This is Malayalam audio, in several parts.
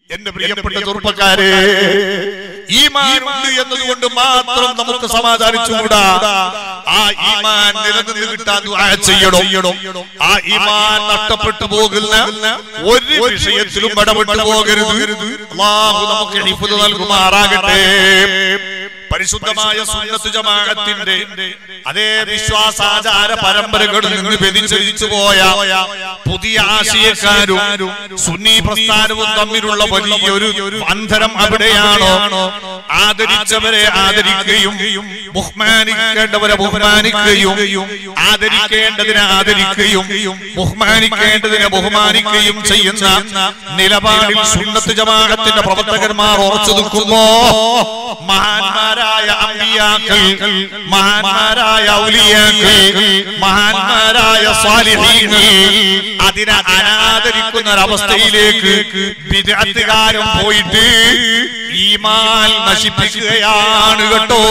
എന്റെ പ്രിയപ്പെട്ട ചെറുപ്പക്കാരെ ഈമാനുണ്ട് എന്നതുകൊണ്ട് മാത്രം നമുക്ക് സമാധാനിച്ചുകൂടാ ആ ഈമാൻ നിലനിന്ന് കിട്ടാൻ ദുആ ചെയ്യണം ആ ഈമാൻ നഷ്ടപ്പെട്ടു പോകുന്ന ഒരു വിഷയത്തിലും ഇടപെട്ടു പോകരുത് അള്ളാഹു നമുക്ക് ഹിഫ്ദ് നൽകുമാറാകട്ടെ പരിശുദ്ധമായ സുന്നത്ത് ജമാഅത്തിന്റെ അതേ വിശ്വാസാചാര പരമ്പരകളിൽ നിന്ന് വ്യതിചലിച്ചു പോയ പുതിയ ആശയക്കാരും സുന്നി പ്രസ്ഥാനവും തമ്മിലുള്ള വലിയൊരു അന്തരം അവിടെയാണോ ആദരിച്ചവരെ ആദരിക്കുകയും ബഹുമാനിക്കേണ്ടവരെ ബഹുമാനിക്കുകയും ആദരിക്കേണ്ടതിനെ ആദരിക്കുകയും ബഹുമാനിക്കേണ്ടതിനെ ബഹുമാനിക്കുകയും ചെയ്യുന്ന നിലപാടിൽ സുന്നത്ത് ജമാഅത്തിന്റെ പ്രവർത്തകന്മാർ ഉറച്ചു നിൽക്കുമ്പോ മഹാന്മാരായ അമ്പിയാക്കൾ മഹാന്മാരായ ഔലിയാക്കൾ മഹാന്മാരായ സ്വാലിഹീങ്ങൾ അതിനെ അനാദരിക്കുന്ന ഒരവസ്ഥയിലേക്ക് വിദഗ്ധകാരം പോയിട്ട് ഈമാൻ നശിപ്പിക്കുകയാണ് കേട്ടോ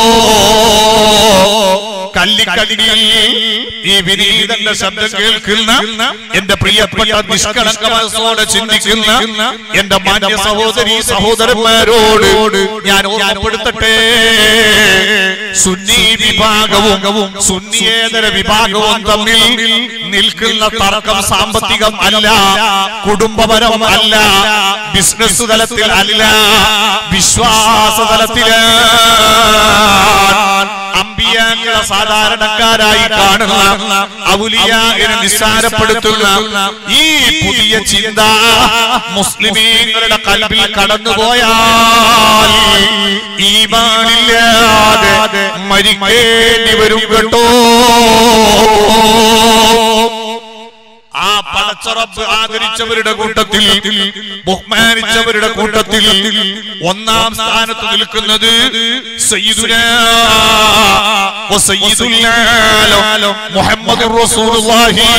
കല്ലിക്കല്ലിൽ ഈ വിനീതന്റെ ശബ്ദം കേൾക്കുന്ന എന്റെ പ്രിയപ്പെട്ട നിഷ്കളങ്ക മനസ്സോടെ ചിന്തിക്കുന്ന എന്റെ മാന്യ സഹോദരി സഹോദരന്മാരോട് ഞാൻ ഓർമ്മപ്പെടുത്തട്ടെ സുന്നി വിഭാഗവും സുന്നിയേതര വിഭാഗവും തമ്മിൽ നിൽക്കുന്ന തർക്കം സാമ്പത്തികം അല്ല കുടുംബപരം അല്ല ബിസിനസ് തലത്തിൽ അല്ല വിശ്വാസ തലത്തിലാണ് അമ്പിയാക്കളെ സാധാരണക്കാരായി കാണുന്ന ഔലിയാകിനെ നിസ്സാരപ്പെടുത്തുന്ന ഈ പുതിയ ചിന്ത മുസ്ലിമീങ്ങളുടെ കൽവിൽ കടന്നുപോയാൽ ഈമാനില്ലാതെ മരിക്കേണ്ടി വരും കേട്ടോ ആ പടച്ചറപ്പ് ആദരിച്ചവരുടെ കൂട്ടത്തിൽ ബഹുമാനിച്ചവരുടെ കൂട്ടത്തിൽ ഒന്നാം സ്ഥാനത്ത് നിൽക്കുന്നത് സയ്യിദുനാ വ സയ്യിദുൽ ആലം മുഹമ്മദുർ റസൂലുള്ളാഹി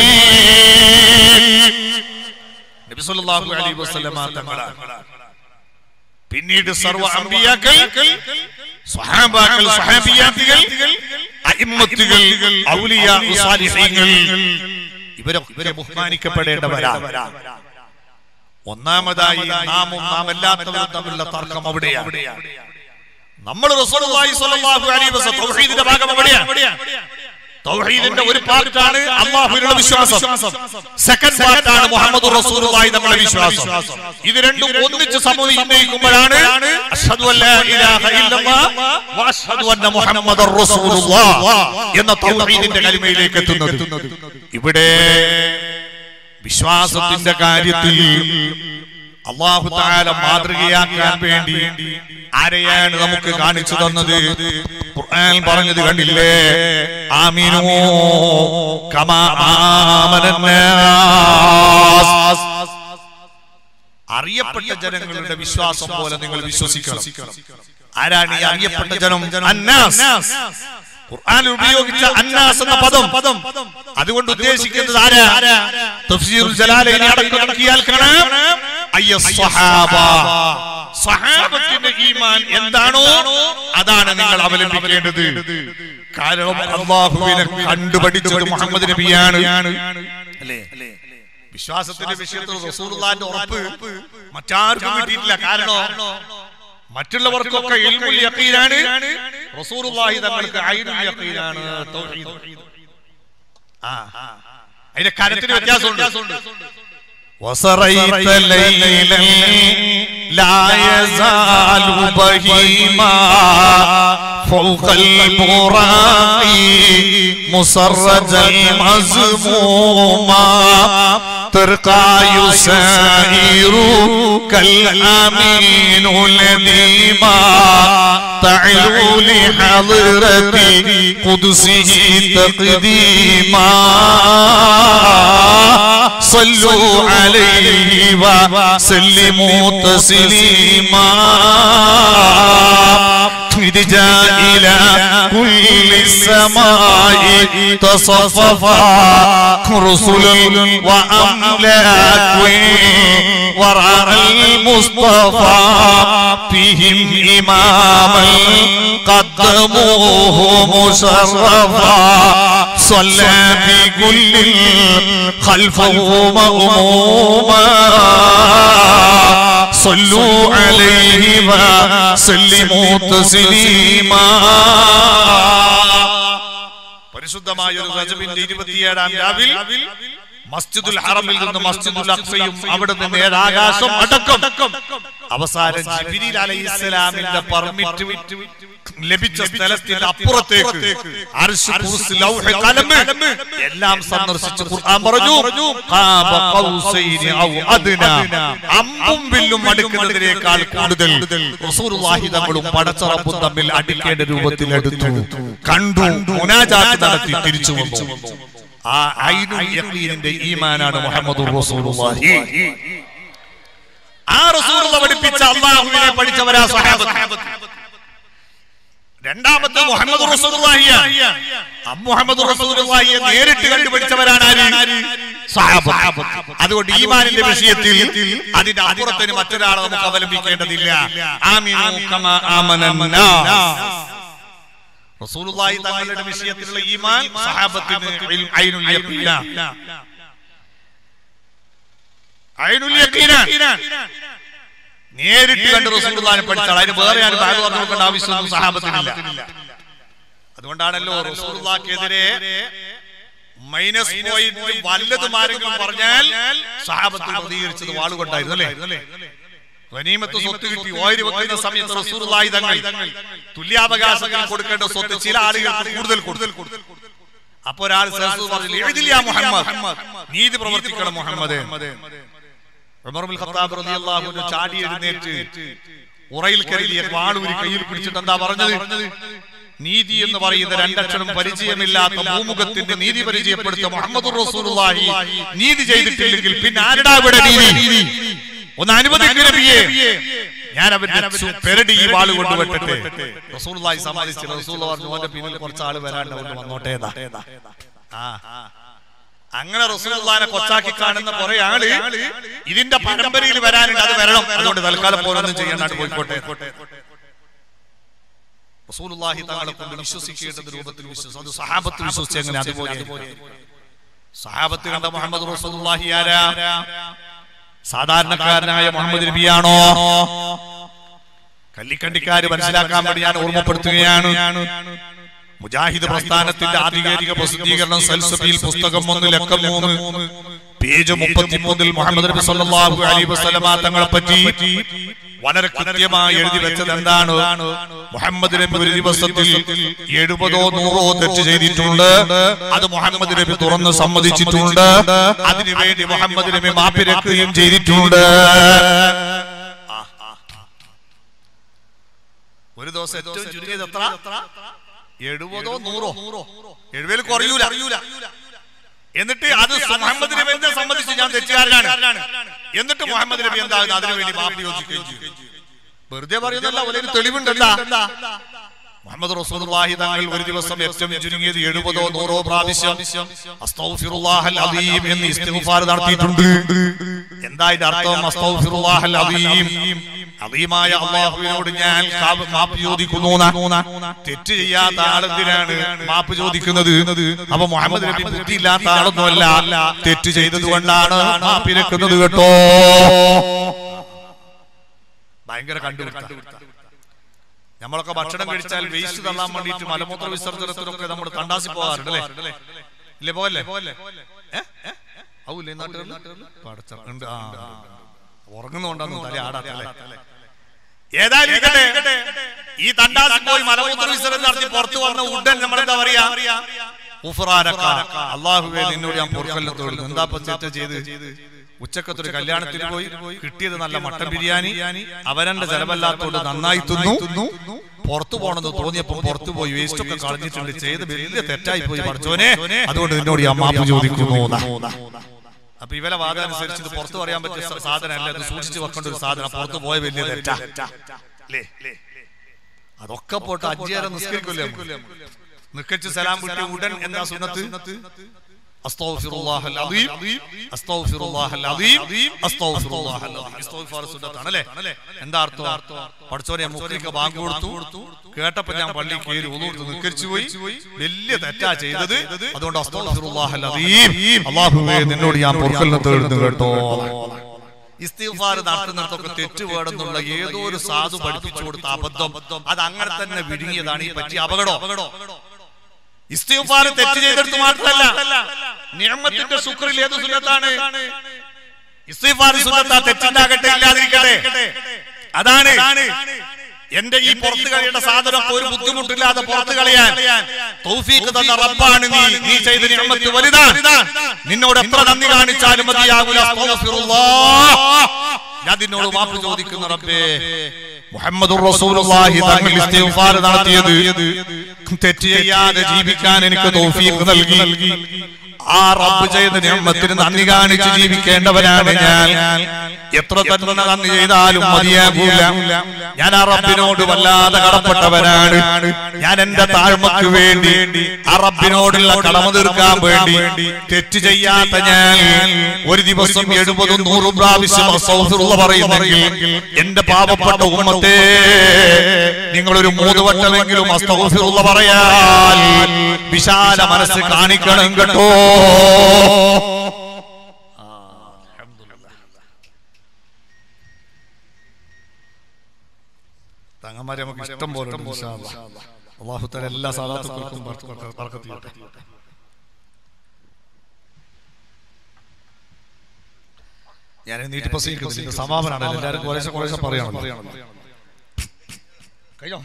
നബി സല്ലല്ലാഹു അലൈഹി വസല്ലമ തങ്ങളാണ് പിന്നീട് സർവ അമ്പിയാക്കൾ സ്വഹാബാക്കൾ സ്വഹാബിയാത്തുകൾ അയിമ്മത്തുകൾ ഔലിയാ സാലിഹീങ്ങൾ ഇവരെ ഇവരെ ബഹുമാനിക്കപ്പെടേണ്ടവരാണ് ഒന്നാമതായി നാമും നാം എല്ലാത്തവരും തമ്മിലുള്ള തർക്കം അവിടെയാണ് നമ്മൾ റസൂലുള്ളാഹി സ്വല്ലല്ലാഹു അലൈഹി വസല്ലം തൗഹീദിന്റെ ഭാഗം അവിടെയാണ് തൗഹീദിന്റെ ഒരു പാർട്ടാണ് അള്ളാഹുവിനുള്ള വിശ്വാസം സെക്കൻഡ് പാർട്ടാണ് മുഹമ്മദ് റസൂലുള്ളാഹി നമ്മുടെ വിശ്വാസം ഇത് രണ്ടും ഒന്നിച്ച് സമന്വയിക്കുമ്പോഴാണ് അഷ്ഹദു അല്ലാ ഇലാഹ ഇല്ലല്ലാഹ് വ അഷ്ഹദു അന്ന മുഹമ്മദർ റസൂലുള്ളാഹ് എന്ന തൗഹീദിന്റെ കലിമയിലേക്ക് എത്തുന്നത് ഇവിടെ വിശ്വാസത്തിന്റെ കാര്യത്തിൽ അള്ളാഹു താല മാതൃകയാക്കാൻ വേണ്ടി ആരെയാണ് നമുക്ക് കാണിച്ചു തന്നത് ഖുർആൻ പറഞ്ഞത് കണ്ടില്ലേ ആമീനു കമാ ആമനന്നാസ് അറിയപ്പെട്ട ജനങ്ങളുടെ വിശ്വാസം പോലെ നിങ്ങൾ വിശ്വസിക്കണം ആരാണ് ഈ അറിയപ്പെട്ട ജനം അന്നാസ് ഖുർആൻ ഉപയോഗിച്ച അന്നാസ് എന്ന പദം അതുകൊണ്ട് ഉദ്ദേശിക്കുന്നത് ആരാ തഫ്സീറുൽ ജലാലൈനി അടക്കം നോക്കിയാൽ കാണാം അയ്യ സ്വഹാബ സ്വഹാബത്തിന്റെ ഈമാൻ എന്താണോ അതാണ് നിങ്ങൾ അവലംബിക്കേണ്ടത് കാരണം അള്ളാഹുവിനെ കണ്ടുപഠിച്ചത് മുഹമ്മദ് നബിയാണ് അല്ലേ വിശ്വാസത്തിന്റെ വിഷയത്തിൽ റസൂലുള്ളാഹിന്റെ ഉറപ്പ് മറ്റാർക്കും കിട്ടിയിട്ടില്ല കാരണം മറ്റുള്ളവർക്കൊക്കെ ഇൽമുൽ യഖീനാണ് റസൂലുള്ളാഹി തങ്ങൾക്ക് ഐനുൽ യഖീനാണ് തൗഹീദ് ആ അതിന്റെ കരത്തിന് വ്യത്യാസമുണ്ട് وسريت ليلا لا يزال بهيما فوق البراق مسرج المزموما ترقى يسائر كالأمين الذيما تعلو لحضرة قدسه تقديما صلوا عليه وسلموا تسليما إذ جاء إلى كل السماء تصففا رسل وأملاك ورأى المصطفى فيهم إماما قدموه مشرفا صلى في كل خلفه مأموما صلوا عليه وسلموا تسليما പരിശുദ്ധമായ ഒരു റജബിന്റെ ഇരുപത്തിയേഴാം രാവിൽ മസ്ജിദുൽ ഹറമിൽ നിന്ന് മസ്ജിദുൽ അഖ്സയും അവിടെ നിന്ന് ഏഴാകാശം അടക്കം അവസാനം ജിബ്രീൽ അലൈഹിസ്സലാമിന്റെ പെർമിറ്റ് ലഭിച്ച സ്ഥലത്തിന്റെ അപ്പുറത്തേക്ക് അർശ്, കുർസി, ലൗഹ്, ഖലം എല്ലാം സന്ദർശിച്ച് ഖുർആൻ പറഞ്ഞു ഖാബ ഖൗസൈനി ഔ അദ്നാ. അമ്പും വില്ലും അടുക്കുന്നതിനേക്കാൾ കൂടുതൽ റസൂലുള്ളാഹി തങ്ങളും പടച്ചറപ്പും തമ്മിൽ അടിക്കേണ്ട രൂപത്തിൽ എടുത്തു കണ്ടു മുനാജാത്ത് നടത്തി തിരിച്ചു വന്നു ആ ഐനുൽ യഖീനിന്റെ ഈമാനാണ് മുഹമ്മദുർ റസൂലുള്ളാഹി ആ റസൂലുള്ള പഠിപ്പിച്ച അള്ളാഹുവിനെ പഠിച്ചവരാ സഹാബത്ത് രണ്ടാമത്തെ മുഹമ്മദ് റസൂലുള്ളാഹിയാണ് ആ മുഹമ്മദ് റസൂലുള്ളാഹിയെ നേരിട്ട് കണ്ടുപിടിച്ചവരാണ് ആര് സഹാബത്ത് അതുകൊണ്ട് ഈമാനിന്റെ വിഷയത്തിൽ അതിന്റെ അപ്പുറത്തിന് മറ്റൊരാളെ നമുക്ക് അവലംബിക്കേണ്ടതില്ല ആമിനു കമാ ആമനന്നാസ് റസൂലുള്ളാഹി തങ്ങളുടെ വിഷയത്തിലുള്ള ഈമാൻ സഹാബത്തിന് ഇൽം- ഐനുൽ യഖീനാണ്. ഐനുൽ യഖീനാണ്. നേരിട്ട് കണ്ട് റസൂലുള്ളാഹിനെ പഠിച്ചാൽ അതിന് വേറെ ആരും ബാഗ് പറഞ്ഞു കൊടുക്കേണ്ട ആവശ്യമൊന്നും സഹാബത്തിനില്ല അതുകൊണ്ടാണല്ലോ റസൂലുള്ളാഹിക്കെതിരെ മൈനസ് പോയിന്റ് വല്ലതും ആരെങ്കിലും പറഞ്ഞാൽ സഹാബത്ത് പ്രതികരിച്ചത് വാളുകൊണ്ടായിരുന്നു അല്ലേ ഗനീമത്ത് സ്വത്ത് കിട്ടി ഓരി വെക്കുന്ന സമയത്ത് റസൂലുള്ളാഹി തങ്ങൾ തുല്യാവകാശത്തിൽ കൊടുക്കേണ്ട സ്വത്ത് ചില ആളുകൾക്ക് കൂടുതൽ കൊടുത്തു അപ്പൊ ഒരാൾ സഹസു പറഞ്ഞു എഴുതില്ല മുഹമ്മദ് നീതി പ്രവർത്തിക്കണം മുഹമ്മദ് ഉമർ ബിൻ ഖത്താബ് റളിയല്ലാഹു അൻഹു ചാടി എഴുന്നേറ്റ് ഉറയിൽ കരുതിയ വാളൂരി കയ്യിൽ പിടിച്ചിട്ട് എന്താ പറഞ്ഞത് നീതി എന്ന് പറയുന്ന രണ്ടക്ഷരം പരിചയമില്ലാത്ത ഭൂമുഖത്തിന്റെ നീതി പരിചയപ്പെടുത്ത മുഹമ്മദ് റസൂലുള്ളാഹി നീതി ചെയ്തിട്ടില്ലെങ്കിൽ പിന്നെ ആരുടെ ഇവിടെ നീതി ഒന്ന് അനുവദിക്കൂ നബിയേ ഞാൻ അവന്റെ ചു- പെരടി ഈ വാള് കൊണ്ട് വെട്ടട്ടെ റസൂലുള്ളാഹി സമ്മതിച്ചു റസൂൽ പറഞ്ഞു ഓന്റെ പിന്നിൽ കുറച്ച് ആള് വരാണ്ട് അവിടെ വന്നോട്ടെ എന്നാ. ആ അങ്ങനെ റസൂലുള്ളാഹിനെ കൊച്ചാക്കി കാണുന്ന കുറെ ആള് ഇതിന്റെ പരമ്പരയിൽ വരാനുണ്ട് അത് വരണം അതുകൊണ്ട് തൽക്കാലം പോലൊന്നും ചെയ്യണ്ടാണ്ട് പോയിക്കോട്ടെ റസൂലുള്ളാഹി തങ്ങളെ കൊണ്ട് വിശ്വസിക്കേണ്ട രൂപത്തിൽ വിശ്വസിച്ചു അത് സഹാബത്ത് വിശ്വസിച്ച് എങ്ങനെ അതുപോലെ സഹാബത്ത് കണ്ട മുഹമ്മദ് റസൂലുള്ളാഹി ആരാ സാധാരണക്കാരനായ മുഹമ്മദ് നബിയാണോ കല്ലിക്കണ്ടിക്കാര് മനസ്സിലാക്കാൻ വേണ്ടി ഞാൻ ഓർമ്മപ്പെടുത്തുകയാണ് മുജാഹിദ് പ്രസ്ഥാനത്തിന്റെ ആധികാരിക പ്രസിദ്ധീകരണം സൽസബിയിൽ പുസ്തകം ഒന്ന് ലക്കം മൂന്ന് പേജ് മുപ്പത്തിമൂന്നിൽ മുഹമ്മദ് നബി സല്ലല്ലാഹു അലൈഹി വസല്ലമ തങ്ങളെ പറ്റി വളരെ കൃത്യമായി എഴുതി വെച്ചത് എന്താണ് മുഹമ്മദ് നബി ഒരു ദിവസത്തിൽ എഴുപതോ നൂറോ തെറ്റ് ചെയ്തിട്ടുണ്ട് അത് മുഹമ്മദ് നബി തുറന്ന് സമ്മതിച്ചിട്ടുണ്ട് അതിനുവേണ്ടി മുഹമ്മദ് നബി മാപ്പിരക്കുകയും ചെയ്തിട്ടുണ്ട് ഒരു ദിവസം ഏറ്റവും ചുരുങ്ങിയത് എത്ര എഴുപതോ നൂറോ എഴുപതിൽ കുറയൂല എന്നിട്ട് അത് മുഹമ്മദ് നബി എന്നെ സംബന്ധിച്ച് ഞാൻ തെറ്റുകാരനാണ് എന്നിട്ട് മുഹമ്മദ് നബി എന്താകുന്നു അതിനുവേണ്ടി മാപ്പ് യോജിക്കുകയും ചെയ്യും വെറുതെ പറയുന്നല്ല ഒരു തെളിവുണ്ട് എന്താ മുഹമ്മദ് റസൂലുള്ളാഹി തങ്ങൾ ഒരു ദിവസം ഏറ്റവും ചുരുങ്ങിയത് എഴുപതോ നൂറോ പ്രാവശ്യം അസ്തഗ്ഫിറുല്ലാഹൽ അദീം എന്ന് ഇസ്തിഗ്ഫാർ നടത്തിയിട്ടുണ്ട് എന്താ ഇതിന്റെ അർത്ഥം അസ്തഗ്ഫിറുല്ലാഹൽ അദീം അദീമായ അള്ളാഹുവിനോട് ഞാൻ കാ- മാപ്പ് ചോദിക്കുന്നു ന്നാ. തെറ്റ് ചെയ്യാത്ത ആളെന്തിനാണ് മാപ്പ് ചോദിക്കുന്നത് അപ്പൊ മുഹമ്മദ് നബി ബുദ്ധിയില്ലാത്ത ആളൊന്നുമല്ല തെറ്റ് ചെയ്തത് കൊണ്ടാണ് മാപ്പിരക്കുന്നത് കേട്ടോ ഭയങ്കര കണ്ടുപിടുത്ത നമ്മളൊക്കെ ഭക്ഷണം കഴിച്ചാൽ വേസ്റ്റ് തള്ളാൻ വേണ്ടിയിട്ട് മലമൂത്ര വിസർജനത്തിനൊക്കെ നമ്മൾ തണ്ടാസി പോകാറുണ്ട് അല്ലേ ഇല്ലേ പോകല്ലേ ഏ? ആവൂലേ ഈ നാട്ടുകളിൽ? പടച്ച ഉണ്ട് ആ ഉറങ്ങുന്നോണ്ടാന്ന് തല ആടാത്തല്ലേ ഏതായാലും ഇരിക്കട്ടെ. ഈ തണ്ടാസി പോയി മലമൂത്ര വിസർജനം നടത്തി പുറത്തു വന്ന ഉടൻ നമ്മളെന്താ പറയാ ഉഫ്രാനക്ക. അള്ളാഹുവേ നിന്നോട് ഞാൻ പൊറുക്കല്ലത്തോട് എന്താ ഇപ്പൊ തെറ്റ ചെയ്ത് ഉച്ചക്കത്തൊരു കല്യാണത്തിന് പോയി കിട്ടിയത് നല്ല മട്ടൻ ബിരിയാണി അവരന്റെ ചെലവല്ലാത്തോണ്ട് നന്നായി തിന്നു പുറത്തു പോണെന്ന് തോന്നിയപ്പോ പുറത്തു പോയി വേസ്റ്റ് ഒക്കെ കളഞ്ഞിട്ടുണ്ട് ചെയ്ത് വലിയ തെറ്റായി പോയി പഠിച്ചോനെ അതുകൊണ്ട് നിന്നോട് ഞാൻ മാപ്പ് ചോദിക്കുന്നു ന്നാ. അപ്പൊ ഇവരെ വാദം അനുസരിച്ച് ഇത് പുറത്തു പറയാൻ പറ്റിയ സ- സാധനമല്ല ഇത് സൂക്ഷിച്ചു വെക്കേണ്ട ഒരു സാധനം പുറത്തു പോയ വലിയ തെറ്റാ ല്ലേ? അതൊക്കെ പോട്ട് അജ്ജേരം നിസ്കരിക്കില്ലേ നിക്കച്ച് സലാം വിട്ട് ഉടൻ എന്താ സുന്നത്ത് അസ്തഗ്ഫിറുല്ലാഹൽ അദീം അസ്തഗ്ഫിറുല്ലാഹൽ അദീം അസ്തഗ്ഫിറുല്ലാഹൽ അദീം ഇസ്തിഗ്ഫാർ സുന്നത്താണ് അല്ലേ എന്താ അർത്ഥം പഠിച്ചോനെ മുക്രിക്ക് ബാങ്ക് കൊടുത്തു കേട്ടപ്പോ ഞാൻ പള്ളി കയറി ഒന്നുകൊടുത്ത് നിക്കരിച്ചു പോയി വലിയ തെറ്റാ ചെയ്തത് അതുകൊണ്ട് അസ്തഗ്ഫിറുല്ലാഹൽ അദീം അല്ലാഹുവേ നിന്നോട് ഞാൻ പൊറുക്കലിനെ തേടുന്നു കേട്ടോ ഇസ്തിഗ്ഫാർ നടത്തുന്നിടത്തൊക്കെ തെറ്റ് വേണമെന്നുള്ള ഏതോ ഒരു സാധു പഠിപ്പിച്ചു കൊടുത്ത അബദ്ധം അത് അങ്ങനെ തന്നെ വിഴുങ്ങിയതാണ് ഈ പറ്റിയ അപകടം ഇസ്തിഗ്ഫാർ തെറ്റ് ചെയ്തെടുത്ത് മാത്രമല്ല നിയമത്തിന്റെ ശുക്രിൽ ഏത് സുന്നത്താണ് ഇസ്തിഗ്ഫാർ സുന്നത്താ തെറ്റുണ്ടാകട്ടെ ഇല്ലാതിരിക്കട്ടെ അതാണ് എന്റെ ഈ പുറത്തു കളിയുടെ സാധനം ഒരു ബുദ്ധിമുട്ടില്ലാതെ പുറത്തു കളയാൻ തൗഫീഖ് തന്ന റബ്ബാണ് നീ നീ ചെയ്ത നിഅമത്ത് വലുതാണ് നിന്നോട് എത്ര നന്ദി കാണിച്ചാലും മതിയാകൂല അസ്തഗ്ഫിറുല്ലാഹ്. ഞാൻ നിന്നോട് മാപ്പ് ചോദിക്കുന്ന റബ്ബേ മുഹമ്മദുർ റസൂലുള്ളാഹി തങ്ങൾ ഇസ്തിഗ്ഫാർ നടത്തിയത് തെറ്റ് ചെയ്യാതെ ജീവിക്കാൻ എനിക്ക് തൗഫീഖ് നൽകി ആ റബ്ബ് ചെയ്ത നിയമത്തിന് നന്ദി കാണിച്ച് ജീവിക്കേണ്ടവനാണ് ഞാൻ എത്ര തന്നെ നന്ദി ചെയ്താലും മതിയാകൂല ഞാൻ ആ റബ്ബിനോട് വല്ലാതെ കടപ്പെട്ടവനാണ് ഞാൻ എന്റെ താഴ്മക്ക് വേണ്ടി ആ റബ്ബിനോടുള്ള കടമ തീർക്കാൻ വേണ്ടി തെറ്റ് ചെയ്യാത്ത ഞാൻ ഒരു ദിവസം എഴുപതും നൂറും പ്രാവശ്യം അസ്തഗ്ഫിറുള്ള പറയുന്നെങ്കിൽ എന്റെ പാപപ്പെട്ട ഉമ്മത്തെ നിങ്ങൾ ഒരു മൂന്ന് വട്ടമെങ്കിലും അസ്തഗ്ഫിറുള്ള പറയാൻ വിശാല മനസ്സ് കാണിക്കണം കേട്ടോ തങ്ങന്മാരെ നമുക്ക് ഇഷ്ടം പോലെ അള്ളാഹുത്തല എല്ലാ സാധാത്തുക്കൾക്കും ബർക്കത്ത് ചെയ്യട്ടെ. ഞാൻ നീട്ടി പ്രസംഗിക്കുന്നില്ല സമാപനാണ് എല്ലാവരും കുറേശ്ശെ കുറേശ്ശെ പറയണം കഴിഞ്ഞോ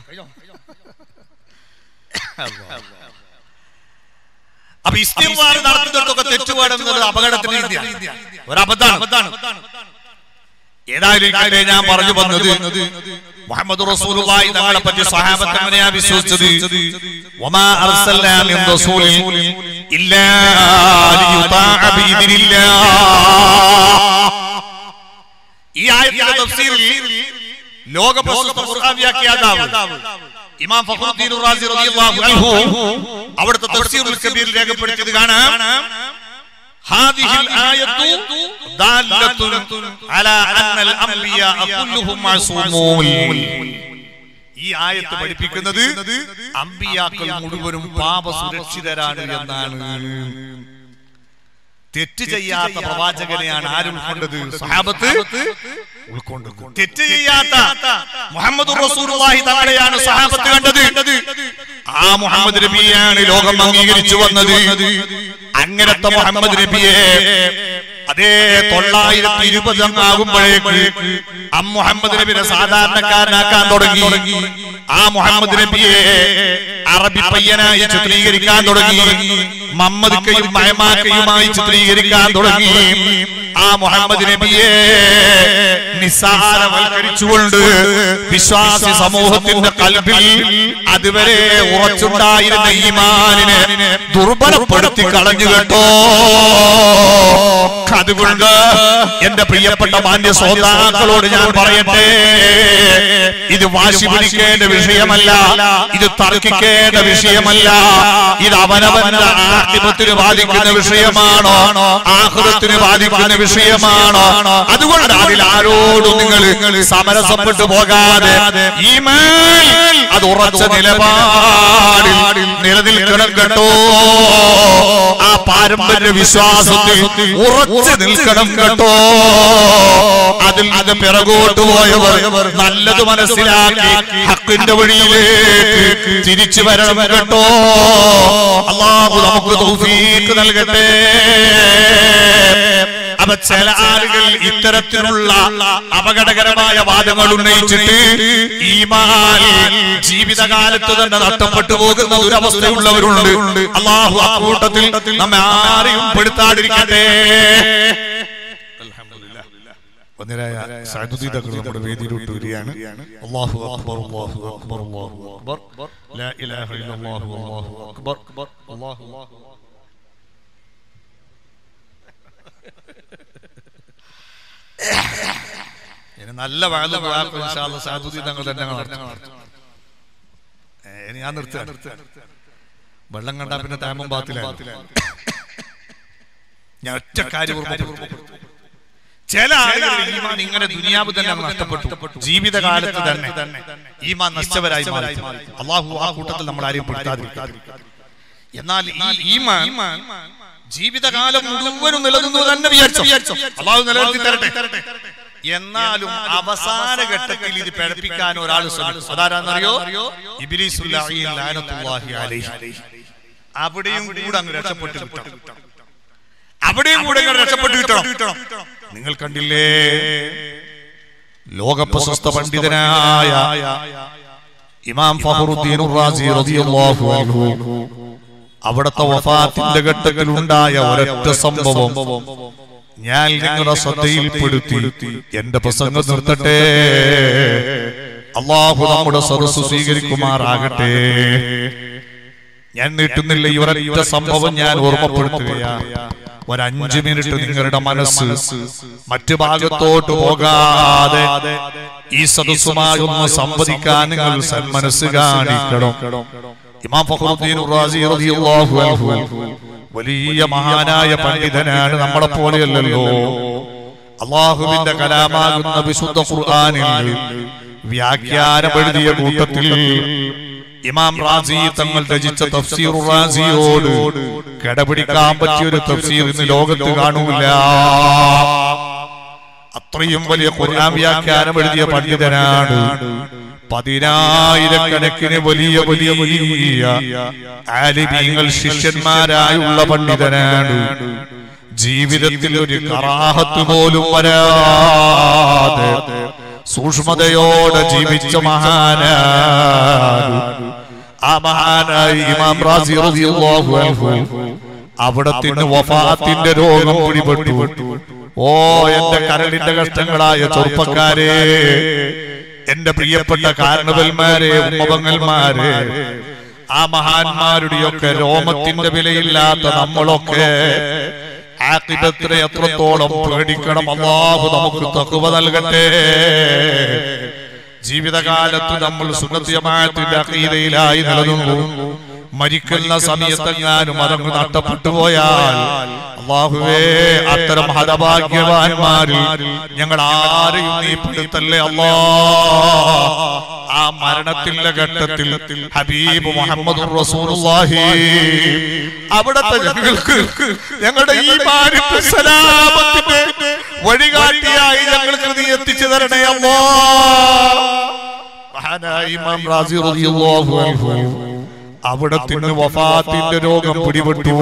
അപ്പൊ ഇസ്തിഗ്ഫാർ നടത്തുന്നിടത്തൊക്കെ തെറ്റുപാടുന്നത് അപകടത്തിന് വേണ്ടിയാണ് ഒരു അബദ്ധാണ് ഏതായാലും ഇരിക്കട്ടെ ഞാൻ പറഞ്ഞു വന്നത് മുഹമ്മദ് റസൂലുള്ളാഹി തങ്ങളെ പറ്റി സ്വഹാബത്ത് എങ്ങനെയാ വിശ്വസിച്ചത് വമാ അർസൽനാ മിൻ റസൂലിൻ ഇല്ലാ ലിയുതാഅ ബിഇذനില്ലാഹ് ഈ ആയത്തിന്റെ തഫ്സീറിൽ ലോക പ്രസിദ്ധ ഖുർആൻ വ്യാഖ്യാതാവ് ഇമാം ഫഖറുദ്ദീൻ റാസി റളിയല്ലാഹു അൻഹു അവിടുത്തെ തഫ്സീറുൽ കബീർ രേഖപ്പെടുത്തിയത് കാണാം هذه الآية دالة على أن الأنبياء كلهم معصومون ഈ ആയത്ത് പഠിപ്പിക്കുന്നത് അമ്പിയാക്കൾ മുഴുവനും പാപ സുരക്ഷിതരാണ് എന്നാണ് തെറ്റ് ചെയ്യാത്ത പ്രവാചകനെയാണ് ആരും കണ്ടത് സഹാബത്ത് ഉൾക്കൊണ്ടത് തെറ്റ് ചെയ്യാത്ത മുഹമ്മദ് റസൂലുള്ളാഹി തങ്ങളെയാണ് സഹാബത്ത് കണ്ടത് ആ മുഹമ്മദ് നബിയാണ് ലോകം അംഗീകരിച്ചു വന്നത് അങ്ങനത്തെ മുഹമ്മദ് നബിയെ അതേ തൊള്ളായിരത്തി ഇരുപത് ആകുമ്പോഴേക്ക് ആ മുഹമ്മദ് നബിനെ സാധാരണക്കാരനാക്കാൻ തുടങ്ങി ആ മുഹമ്മദ് നബിയെ അറബി പയ്യനായി ചിത്രീകരിക്കാൻ തുടങ്ങി മമ്മദ്ക്കയും മയമാക്കയുമായി ചിത്രീകരിക്കാൻ തുടങ്ങി ആ മുഹമ്മദ് നബിയെ നിസ്സാരവൽക്കരിച്ചുകൊണ്ട് വിശ്വാസി സമൂഹത്തിന്റെ കൽബിൽ അതുവരെ ഉറച്ചുണ്ടായിരുന്ന ഈമാനിനെ ദുർബലപ്പെടുത്തി കളഞ്ഞു കേട്ടോ അതുകൊണ്ട് എന്റെ പ്രിയപ്പെട്ട മാന്യ ശ്രോതാക്കളോട് ഞാൻ പറയട്ടെ ഇത് വാശി പിടിക്കേണ്ട വിഷയമല്ല ഇത് തർക്കിക്കേണ്ട വിഷയമല്ല ഇത് അവനവന്റെ ആത്മത്തിന് ബാധിക്കുന്ന വിഷയമാണോ ആഹൃതത്തിന് ബാധിക്കുന്ന വിഷയമാണോ അതുകൊണ്ട് അതിൽ ആരോടും നിങ്ങൾ സമരസപ്പെട്ടു പോകാതെ ഈ മേൽ അത് ഉറച്ച നിലപാടിൽ നിലനിൽക്കണം കേട്ടോ ആ പാരമ്പര്യ വിശ്വാസത്തിൽ ഉറച്ചു നിൽക്കണം കേട്ടോ അതിൽ അത് പിറകോട്ട് പോയവർ നല്ലത് മനസ്സിലാക്കി ഹക്കിന്റെ വഴിയിലേക്ക് തിരിച്ചു വരണം കേട്ടോ അള്ളാഹു നമുക്ക് തൗഫീക്ക് നൽകട്ടെ അപ്പൊ ചില ആളുകൾ ഇത്തരത്തിലുള്ള അപകടകരമായ വാദങ്ങൾ ഉന്നയിച്ചിട്ട് ഈമാൻ ജീവിതകാലത്ത് തന്നെ നഷ്ടപ്പെട്ടു പോകുന്ന ദുരവസ്ഥയുള്ളവരുണ്ട് അള്ളാഹു ആ കൂട്ടത്തിൽ നമ്മെ ആരെയും പെടുത്താതിരിക്കട്ടെ ഒന്നിരായ സാധുതീതകൾ നമ്മുടെ വേദിയിലോട്ട് വരികയാണ് അല്ലാഹു അക്ബർ അല്ലാഹു അക്ബർ അല്ലാഹു അക്ബർ ലാ ഇലാഹ ഇല്ലല്ലാഹു അല്ലാഹു അക്ബർ അല്ലാഹു ഇനി നല്ല വാഴ സാധുതി തങ്ങൾ തന്നെ നടത്തണം ഏ, ഇനി ഞാൻ നിർത്തുക വെള്ളം കണ്ടാ പിന്നെ താമം പാത്തിലാണ് ഞാൻ ഒറ്റ കാര്യം ഓർമ്മപ്പെടുത്തും ചില ആളുകളുടെ ഈമാൻ ഇങ്ങനെ ദുനിയാവ് തന്നെ അങ്ങ് നഷ്ടപ്പെട്ടു ജീവിതകാലത്ത് തന്നെ ഈമാൻ നഷ്ടവരായി മാറി അള്ളാഹു ആ കൂട്ടത്തിൽ നമ്മൾ ആരെയും പെടുത്താതിരിക്കുക എന്നാൽ ഈ ഈമാൻ ജീവിതകാലം മുഴുവനും നിലനിന്നു തന്നെ വിചാരിച്ചു അള്ളാഹു നിലനിർത്തി തരട്ടെ എന്നാലും അവസാന ഘട്ടത്തിൽ ഇത് പിഴപ്പിക്കാൻ ഒരാൾ ശ്രമിച്ചു അതാരാന്നറിയോ ഇബ്ലീസുൽ ലഈൻ ലഅനത്തുല്ലാഹി അലൈഹി അവിടെയും കൂടെ അങ്ങ് രക്ഷപ്പെട്ടു കിട്ടണം അവിടെയും കൂടെ അങ്ങ് രക്ഷപ്പെട്ടു കിട്ടണം നിങ്ങൾ കണ്ടില്ലേ ലോകപ്രശസ്ത പണ്ഡിതനായ ഇമാം ഫഹറുദ്ദീൻ റാസി റളിയല്ലാഹു അൻഹു അവിടുത്തെ വഫാത്തിന്റെ ഘട്ടത്തിൽ ഉണ്ടായ ഒരൊറ്റ സംഭവം ഞാൻ നിങ്ങളുടെ ശ്രദ്ധയിൽപ്പെടുത്തി എന്റെ പ്രസംഗം നിർത്തട്ടെ അള്ളാഹു നമ്മുടെ സദസ് സ്വീകരിക്കുമാറാകട്ടെ ഞാൻ നീട്ടുന്നില്ല ഈ ഒരൊറ്റ സംഭവം ഞാൻ ഓർമ്മപ്പെടുത്തുകയാണ് ഒരഞ്ചു മിനിറ്റ് നിങ്ങളുടെ മനസ്സ് മറ്റു ഭാഗത്തോട്ട് പോകാതെ ഈ സദസ്സുമായി ഒന്ന് സംവദിക്കാൻ നിങ്ങൾ സന്മനസ് കാണിക്കണം ഇമാം ഫഖറുദ്ദീൻ റാസി റളിയല്ലാഹു അൻഹു വലിയ മഹാനായ പണ്ഡിതനാണ് നമ്മളെ പോലെയല്ലല്ലോ അള്ളാഹുവിന്റെ കലാമാകുന്ന വിശുദ്ധ ഖുർആനിൽ വ്യാഖ്യാനം എഴുതിയ കൂട്ടത്തിൽ ഇമാം റാസി തങ്ങൾ രചിച്ച തഫ്സീർ റാസിയോട് കിടപിടിക്കാൻ പറ്റിയ ഒരു തഫ്സീർ ഇന്ന് ലോകത്ത് കാണൂല അത്രയും വലിയ ഖുർആൻ വ്യാഖ്യാനം എഴുതിയ പണ്ഡിതനാണ് പതിനായിരക്കണക്കിന് വലിയ വലിയ വലിയ ആലിമീങ്ങൾ ശിഷ്യന്മാരായുള്ള പണ്ഡിതനാണ് ജീവിതത്തിൽ ഒരു കറാഹത്ത് പോലും വരാതെ സൂക്ഷ്മതയോടെ ജീവിച്ച മഹാനാണ് ആ മഹാനായി ഇമാം റാസി റളിയല്ലാഹു അൻഹു അവിടത്തിന് വഫാത്തിന്റെ രോഗം പിടിപെട്ടു ഓ എന്റെ കരളിന്റെ കഷ്ടങ്ങളായ ചെറുപ്പക്കാരെ എന്റെ പ്രിയപ്പെട്ട കാരണവന്മാരെ ഉമ്മപങ്ങന്മാരെ ആ മഹാന്മാരുടെയൊക്കെ രോമത്തിന്റെ വിലയില്ലാത്ത നമ്മളൊക്കെ ആക്കിബത്തിനെ എത്രത്തോളം പേടിക്കണം അള്ളാഹു നമുക്ക് തക്കുവ നൽകട്ടെ ജീവിതകാലത്ത് നമ്മൾ സുഗത്യമായത്തിന്റെ അക്കീതയിലായി നിലനിന്നു മരിക്കുന്ന സമയത്തെങ്ങാനും അതങ്ങ് നഷ്ടപ്പെട്ടു പോയാൽ അള്ളാഹുവേ അത്തരം ഹതഭാഗ്യവാന്മാരിൽ ഞങ്ങൾ ആരെയും നീ പെടുത്തല്ലേ അല്ലാ ആ മരണത്തിന്റെ ഘട്ടത്തിൽ ഹബീബ് മുഹമ്മദ് റസൂലുള്ളാഹി അവിടത്തെ ഞങ്ങൾക്ക് ഞങ്ങളുടെ ഈ സലാമത്തിന്റെ വഴികാട്ടിയായി ഞങ്ങൾക്ക് നീ എത്തിച്ചു തരണേ അല്ലാ മഹാനായ ഇമാം റാസി റളിയല്ലാഹു അൻഹു അവിടത്തിന് വഫാത്തിന്റെ രോഗം പിടിപെട്ടു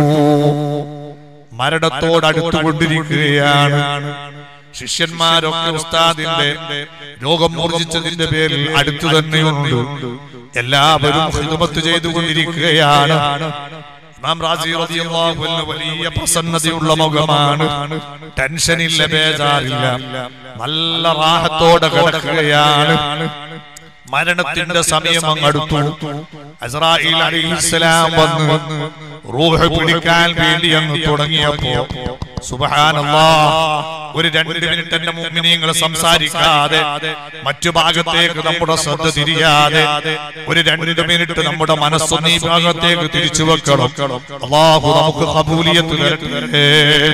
മരണത്തോട് അടുത്തുകൊണ്ടിരിക്കുകയാണ് ശിഷ്യന്മാരൊക്കെ ഉസ്താദിന്റെ രോഗം മൂർജിച്ചതിന്റെ പേരിൽ അടുത്തു തന്നെയുണ്ട് എല്ലാവരും ഹിദമത്ത് ചെയ്തുകൊണ്ടിരിക്കുകയാണ് ഇമാം റാസി റളിയല്ലാഹു അൻഹു വലിയ പ്രസന്നതയുള്ള മുഖമാണ് ടെൻഷനില്ല ബേജാറില്ല നല്ല റാഹത്തോടെ കിടക്കുകയാണ് മരണത്തിന്റെ സമയം അങ്ങ് അടുത്തു അസ്രായിൽ അലൈഹിസ്സലാം വന്ന് റൂഹ് പിടിക്കാൻ വേണ്ടി അങ്ങ് തുടങ്ങിയപ്പോ സുബ്ഹാനല്ലാ ഒരു രണ്ട് മിനിറ്റ് എന്റെ മുഅ്മിനീങ്ങൾ സംസാരിക്കാതെ മറ്റു ഭാഗത്തേക്ക് നമ്മുടെ ശ്രദ്ധ തിരിയാതെ ഒരു രണ്ട് മിനിറ്റ് നമ്മുടെ മനസ്സൊന്ന് ഈ ഭാഗത്തേക്ക് തിരിച്ചു വെക്കണം അള്ളാഹു നമുക്ക് കബൂലിയത്ത് തരട്ടെ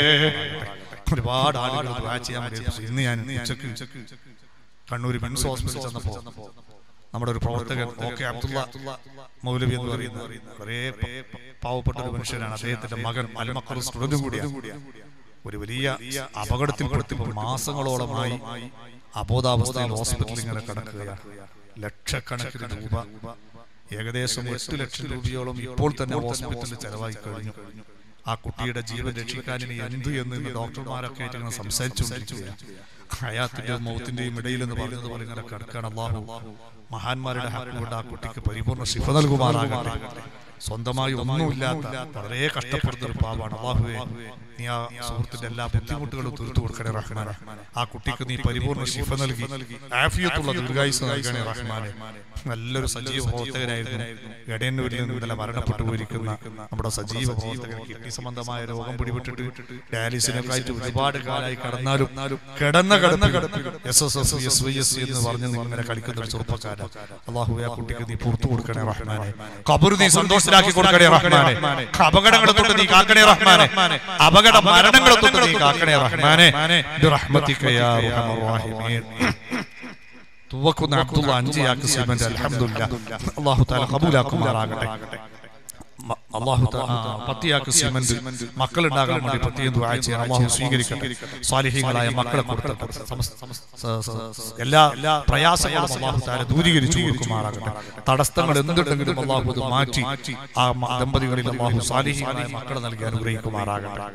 ഒരുപാട് ആളുകൾ ദുആ ചെയ്യാൻ വേണ്ടി ഇന്ന് ഞാൻ ഉച്ചക്ക് കണ്ണൂർ മിംസ് ഹോസ്പിറ്റലിൽ ചെന്നപ്പോ നമ്മുടെ ഒരു പ്രവർത്തകൻ ഓക്കെ അബ്ദുള്ള മൗലവി എന്ന് പറയുന്ന വളരെ പാവപ്പെട്ട ഒരു മനുഷ്യനാണ് അദ്ദേഹത്തിന്റെ മകൻ അൽമക്കർ സ്റ്റുഡന്റും കൂടിയാണ് ഒരു വലിയ അപകടത്തിൽപ്പെടുത്തിയപ്പോൾ മാസങ്ങളോളമായി അബോധാവസ്ഥയിൽ ഹോസ്പിറ്റലിൽ ഇങ്ങനെ കിടക്കുകയാണ് ലക്ഷക്കണക്കിന് രൂപ ഏകദേശം എട്ട് ലക്ഷം രൂപയോളം ഇപ്പോൾ തന്നെ ഹോസ്പിറ്റലിൽ ചെലവായി കഴിഞ്ഞു ആ കുട്ടിയുടെ ജീവൻ രക്ഷിക്കാൻ ഇനി എന്ത് എന്ന് ഇന്ന് ഡോക്ടർമാരൊക്കെ ആയിട്ട് ഇങ്ങനെ സംസാരിച്ചുകൊണ്ടിരിക്കുകയാണ് ഹയാത്തിന്റെയും മൗത്തിന്റെയും ഇടയിൽ എന്ന് പറയുന്നത് പോലെ ഇങ്ങനെ കിടക്കാൻ അള്ളാഹു മഹാന്മാരുടെ ഹക്കുകൊണ്ട് ആ കുട്ടിക്ക് പരിപൂർണ്ണ ശിഫ നൽകുമാറാകട്ടെ സ്വന്തമായി ഒന്നുമില്ലാത്ത വളരെ കഷ്ടപ്പെടുന്ന ഒരു പാവാണ് അള്ളാഹുവേ നീ ആ സുഹൃത്തിന്റെ എല്ലാ ബുദ്ധിമുട്ടുകളും തീർത്തു കൊടുക്കണേ റഹ്മാനെ ആ കുട്ടിക്ക് നീ പരിപൂർണ്ണ ശിഫ നൽകി ആഫിയത്തുള്ള ദീർഘായുസ് നൽകണേ റഹ്മാനെ നല്ലൊരു സജീവ പ്രവർത്തകനായിരുന്നു എടയന്നൂരിൽ നിന്ന് ഇന്നലെ മരണപ്പെട്ടു പോയിരിക്കുന്ന നമ്മുടെ സജീവ പ്രവർത്തകൻ കിഡ്നി സംബന്ധമായ രോഗം പിടിപെട്ടിട്ട് ഡയാലിസിനൊക്കെ ആയിട്ട് ഒരുപാട് കാലമായി കടന്നാലും കിടന്ന കിടന്ന കിടന്ന് yes yes yes yes why yes എന്ന് പറഞ്ഞ് ഇങ്ങനെ കളിക്കുന്ന ഒരു ചെറുപ്പക്കാരൻ അള്ളാഹു ആ കുട്ടിക്ക് നീ പുറത്തു കൊടുക്കണേ റഹ്മാനെ കബർ നീ സന്തോഷം സന്തോഷത്തിലാക്കി കൊടുക്കണേ റഹ്മാനെ അപകടങ്ങളെ തൊട്ട് നീ കാക്കണേ റഹ്മാനെ അപകട മരണങ്ങളെ തൊട്ട് നീ കാക്കണേ റഹ്മാനെ ബിറഹ്മതിക യാ അർഹമർ റഹീമീൻ തുവക്കുന്ന അബ്ദുള്ള അഞ്ചിയാക്ക് സിമന്റ് അൽഹംദുലില്ലാ അല്ലാഹു തആല കബൂലാക്കുമാറാകട്ടെ മ- അല്ലാഹു തആ- ആ, പത്തിയാക്ക് സിമന്റ് മക്കളുണ്ടാകാൻ വേണ്ടി പ്രത്യേകം ദുആ ചെയ്യാൻ അല്ലാഹു സ്വീകരിക്കട്ടെ സ്വാലിഹീങ്ങളായ മക്കളെ കൊടുത്തിട്ട് സമസ്ത- സ- സ- എല്ലാ പ്രയാസങ്ങളും അല്ലാഹു തആല ദൂരീകരിച്ചു കൊടുക്കുമാറാകട്ടെ തടസ്സങ്ങൾ എന്തുണ്ടെങ്കിലും അല്ലാഹു അത് മാറ്റി ആ മ- ദമ്പതികളിൽ അല്ലാഹു സ്വാലിഹീങ്ങളായ മക്കളെ നൽകി അനുഗ്രഹിക്കുമാറാകട്ടെ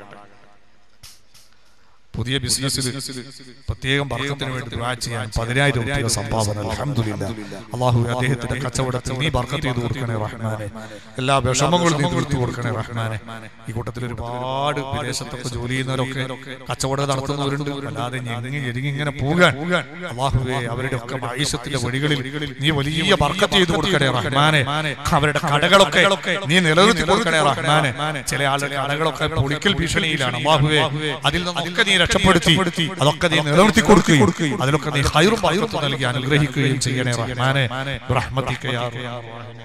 പുതിയ ബിസിനസ്സിൽ പ്രത്യേകം ബർക്കത്തിന് വേണ്ടി ദുആ ചെയ്യാൻ പതിനായിരം രൂപ സംഭാവന അൽഹംദുലില്ലാ അള്ളാഹു അദ്ദേഹത്തിന്റെ കച്ചവടത്തിൽ നീ ബർക്കത്ത് ചെയ്ത് കൊടുക്കണേ റഹ്മാനെ എല്ലാ വിഷമങ്ങളും നീ തീർത്തു കൊടുക്കണേ റഹ്മാനെ ഈ കൂട്ടത്തിൽ ഒരുപാട് വിദേശത്തൊക്കെ ജോലി ചെയ്യുന്നവരൊക്കെ കച്ചവടം നടത്തുന്നവരുണ്ട് അല്ലാതെ ഞെങ്ങി ഞെരുങ്ങി ഇങ്ങനെ പോകാൻ അള്ളാഹുവേ അവരുടെ ഒക്കെ ആയുഷത്തിന്റെ വഴികളിൽ നീ വലിയ ബർക്കത്ത് ചെയ്ത് കൊടുക്കണേ റഹ്മാനെ അവരുടെ കടകളൊക്കെ നീ നിലനിർത്തി കൊടുക്കണേ റഹ്മാനെ ചില ആളുടെ കടകളൊക്കെ പൊളിക്കൽ ഭീഷണിയിലാണ് അള്ളാഹുവേ അതിൽ നിന്നൊക്കെ നീ രക്ഷപ്പെടുത്തി അതൊക്കെ നീ നിലനിർത്തി കൊടുക്കുകയും അതിലൊക്കെ നീ ഹൈറും ബർക്കത്തും നൽകി അനുഗ്രഹിക്കുകയും ചെയ്യണേ റഹ്മാനെ റഹ്മത്തിക യാ റഹ്മാനെ.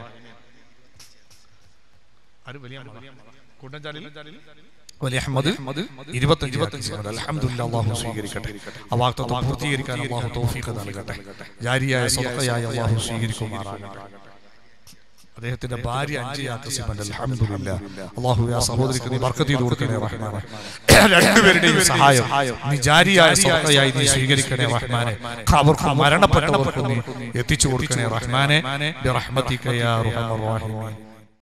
ആര് വലിയ ആളാ? കുണ്ടൻചാലിൽ? വലിയ അഹമ്മദ് ഇരുപത്തഞ്ച് ഇരുപത്തഞ്ച് അൽഹംദുലില്ലാ അള്ളാഹു സ്വീകരിക്കട്ടെ ആ വാക്തത്വം പൂർത്തീകരിക്കാൻ അള്ളാഹു തൗഫീഖ് നൽകട്ടെ ജാരിയായ സ്വതക്കയായ അള്ളാഹു സ്വീകരിക്കുമാറാകട്ടെ അദ്ദേഹത്തിന്റെ ഭാര്യ അഞ്ചിയാത്ത സിമന്റ് അൽഹംദുലില്ലാ അള്ളാഹു ആ സഹോദരിക്ക് നീ ബർക്കത്ത് ചെയ്ത് കൊടുക്കണേ റഹ്മാനെ രണ്ടുപേരുടെയും സഹായം നീ ജാരിയായ സ്വതക്കയായി നീ സ്വീകരിക്കണേ റഹ്മാനെ അവർക്ക് മരണപ്പെട്ടവർക്ക് നീ എത്തിച്ചു കൊടുക്കണേ റഹ്മാനെ ബിറഹ്മതിക യാ അർഹമർ റഹീമീൻ